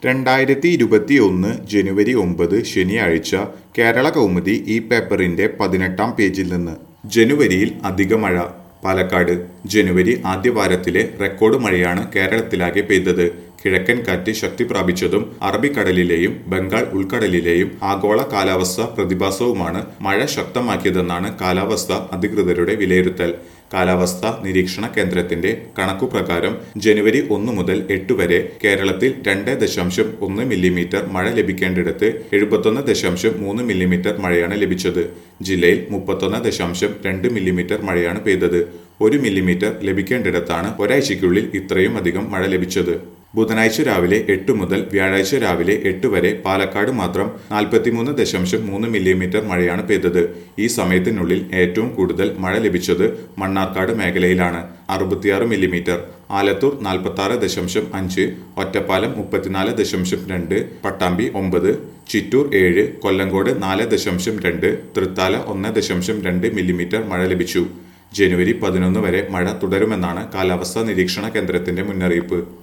രണ്ടായിരത്തി ഇരുപത്തി ഒന്ന് ജനുവരി ഒമ്പത് ശനിയാഴ്ച കേരള കൗമുദി ഈ പേപ്പറിന്റെ പതിനെട്ടാം പേജിൽ നിന്ന് ജനുവരിയിൽ അധിക മഴ പാലക്കാട് ജനുവരി ആദ്യവാരത്തിലെ റെക്കോർഡ് മഴയാണ് കേരളത്തിലാകെ പെയ്തത് കിഴക്കൻ കാറ്റ് ശക്തി പ്രാപിച്ചതും അറബിക്കടലിലെയും ബംഗാൾ ഉൾക്കടലിലെയും ആഗോള കാലാവസ്ഥ പ്രതിഭാസവുമാണ് മഴ ശക്തമാക്കിയതെന്നാണ് കാലാവസ്ഥ അധികൃതരുടെ വിലയിരുത്തൽ കാലാവസ്ഥാ നിരീക്ഷണ കേന്ദ്രത്തിന്റെ കണക്കുപ്രകാരം ജനുവരി ഒന്ന് മുതൽ എട്ട് വരെ കേരളത്തിൽ രണ്ട് ദശാംശം ഒന്ന് മില്ലിമീറ്റർ മഴ ലഭിക്കേണ്ടിടത്ത് എഴുപത്തൊന്ന് ദശാംശം മൂന്ന് മില്ലിമീറ്റർ മഴയാണ് ലഭിച്ചത് ജില്ലയിൽ മുപ്പത്തൊന്ന് ദശാംശം രണ്ട് മില്ലിമീറ്റർ മഴയാണ് പെയ്തത് ഒരു മില്ലിമീറ്റർ ലഭിക്കേണ്ടിടത്താണ് ഒരാഴ്ചയ്ക്കുള്ളിൽ ഇത്രയും അധികം മഴ ലഭിച്ചത് ബുധനാഴ്ച രാവിലെ എട്ട് മുതൽ വ്യാഴാഴ്ച രാവിലെ എട്ട് വരെ പാലക്കാട് മാത്രം നാൽപ്പത്തിമൂന്ന് ദശാംശം മൂന്ന് മില്ലിമീറ്റർ മഴയാണ് പെയ്തത് ഈ സമയത്തിനുള്ളിൽ ഏറ്റവും കൂടുതൽ മഴ ലഭിച്ചത് മണ്ണാർക്കാട് മേഖലയിലാണ് അറുപത്തിയാറ് മില്ലിമീറ്റർ ആലത്തൂർ നാൽപ്പത്തി ആറ് ദശാംശം അഞ്ച് ഒറ്റപ്പാലം മുപ്പത്തിനാല് ദശാംശം രണ്ട് പട്ടാമ്പി ഒമ്പത് ചിറ്റൂർ ഏഴ് കൊല്ലങ്കോട് നാല് ദശാംശം രണ്ട് തൃത്താല ഒന്ന് ദശാംശം രണ്ട് മില്ലിമീറ്റർ മഴ ലഭിച്ചു ജനുവരി പതിനൊന്ന് വരെ മഴ തുടരുമെന്നാണ് കാലാവസ്ഥാ നിരീക്ഷണ കേന്ദ്രത്തിന്റെ മുന്നറിയിപ്പ്